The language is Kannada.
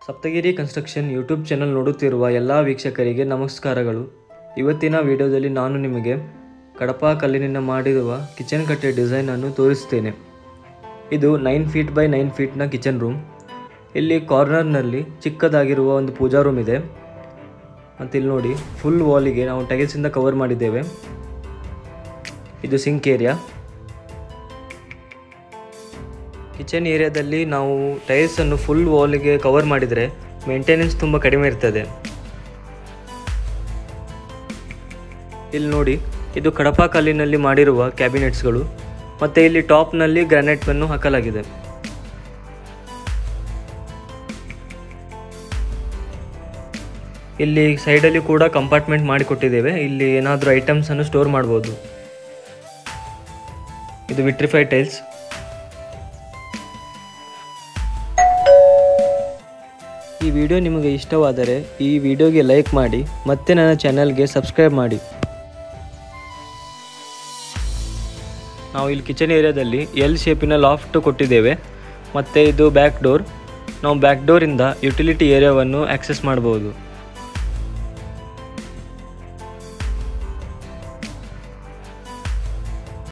ಸಪ್ತಗಿರಿ ಕನ್ಸ್ಟ್ರಕ್ಷನ್ ಯೂಟ್ಯೂಬ್ ಚಾನಲ್ ನೋಡುತ್ತಿರುವ ಎಲ್ಲ ವೀಕ್ಷಕರಿಗೆ ನಮಸ್ಕಾರಗಳು ಇವತ್ತಿನ ವಿಡಿಯೋದಲ್ಲಿ ನಾನು ನಿಮಗೆ ಕಡಪ ಕಲ್ಲಿನಿಂದ ಮಾಡಿರುವ ಕಿಚನ್ ಕಟ್ಟೆ ಡಿಸೈನನ್ನು ತೋರಿಸ್ತೇನೆ ಇದು ನೈನ್ ಫೀಟ್ ಬೈ ನೈನ್ ಫೀಟ್ನ ಕಿಚನ್ ರೂಮ್ ಇಲ್ಲಿ ಕಾರ್ನರ್ನಲ್ಲಿ ಚಿಕ್ಕದಾಗಿರುವ ಒಂದು ಪೂಜಾ ರೂಮ್ ಇದೆ ಮತ್ತು ಇಲ್ಲಿ ನೋಡಿ ಫುಲ್ ವಾಲಿಗೆ ನಾವು ಟೈಲ್ಸಿಂದ ಕವರ್ ಮಾಡಿದ್ದೇವೆ ಇದು ಸಿಂಕ್ ಏರಿಯಾ ಕಿಚನ್ ಏರಿಯಾದಲ್ಲಿ ನಾವು ಟೈಲ್ಸನ್ನು ಫುಲ್ ವಾಲಿಗೆ ಕವರ್ ಮಾಡಿದರೆ ಮೇಂಟೆನೆನ್ಸ್ ತುಂಬ ಕಡಿಮೆ ಇರ್ತದೆ ಇಲ್ಲಿ ನೋಡಿ ಇದು ಕಡಪ ಕಲ್ಲಿನಲ್ಲಿ ಮಾಡಿರುವ ಕ್ಯಾಬಿನೆಟ್ಸ್ಗಳು ಮತ್ತು ಇಲ್ಲಿ ಟಾಪ್ನಲ್ಲಿ ಗ್ರಾನೈಟನ್ನು ಹಾಕಲಾಗಿದೆ ಇಲ್ಲಿ ಸೈಡಲ್ಲಿ ಕೂಡ ಕಂಪಾರ್ಟ್ಮೆಂಟ್ ಮಾಡಿಕೊಟ್ಟಿದ್ದೇವೆ ಇಲ್ಲಿ ಏನಾದರೂ ಐಟಮ್ಸನ್ನು ಸ್ಟೋರ್ ಮಾಡ್ಬೋದು ಇದು ವಿಟ್ರಿಫೈ ಟೈಲ್ಸ್ ಈ ವಿಡಿಯೋ ನಿಮಗೆ ಇಷ್ಟವಾದರೆ ಈ ವಿಡಿಯೋಗೆ ಲೈಕ್ ಮಾಡಿ ಮತ್ತೆ ನನ್ನ ಚಾನಲ್ಗೆ ಸಬ್ಸ್ಕ್ರೈಬ್ ಮಾಡಿ ನಾವು ಇಲ್ಲಿ ಕಿಚನ್ ಏರಿಯಾದಲ್ಲಿ ಎಲ್ ಶೇಪಿನ ಲಾಫ್ಟ್ ಕೊಟ್ಟಿದ್ದೇವೆ ಮತ್ತು ಇದು ಬ್ಯಾಕ್ ಡೋರ್ ನಾವು ಬ್ಯಾಕ್ ಡೋರಿಂದ ಯುಟಿಲಿಟಿ ಏರಿಯಾವನ್ನು ಆಕ್ಸೆಸ್ ಮಾಡ್ಬೋದು